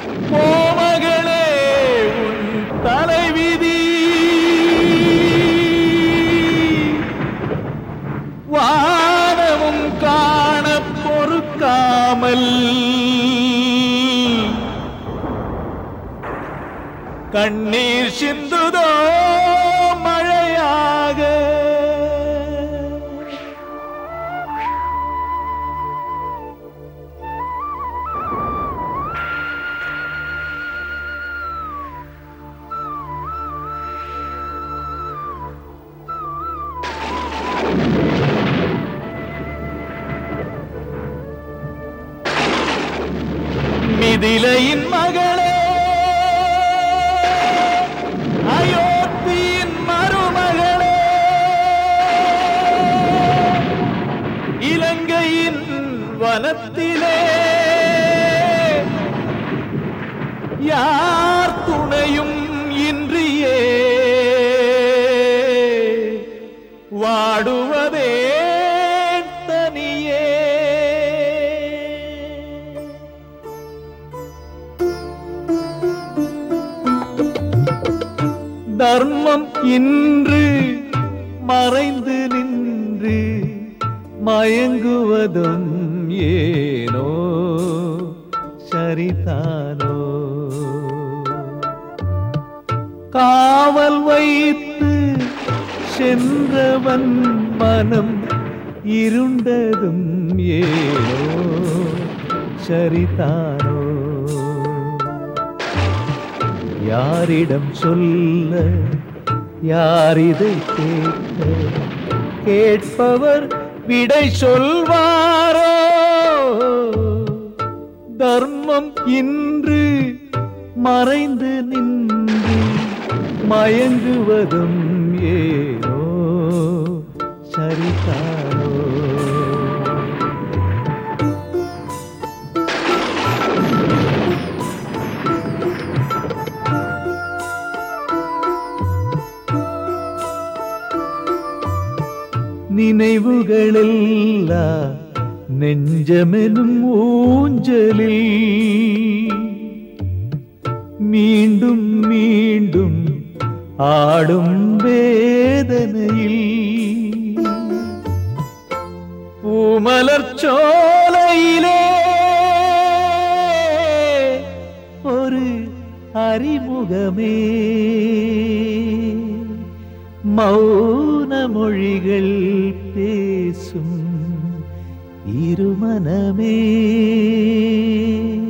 கோமகளே உன் தலைவிதி வானமும் காண பொறுக்காமல் கண்ணீர் சிந்துதோ மழையாக மிதிலையின் மகளே அயோத்தியின் மருமகளே இலங்கையின் வனத்திலே யார் துணையும் இன்றியே வாடுவதே தனியே தர்மம் இன்று மறைந்து நின்று மயங்குவதும் ஏனோ சரிதானோ காவல் வைத்து சென்றவன் மனம் இருண்டதும் ஏனோ சரிதானோ யாரிடம் சொல்ல யார் இதை கேட்க கேட்பவர் விடை சொல்வாரோ தர்மம் இன்று மறைந்து நின்று மயங்குவதும் ஏனோ சரிதானோ நினைவுகளெல்லாம் நெஞ்சமெனும் ஊஞ்சலில் மீண்டும் மீண்டும் ஆடும் வேதனையில் பூமலர் சோலையிலே ஒரு அறிமுகமே மௌன மொழிகள் பேசும் இருமனமே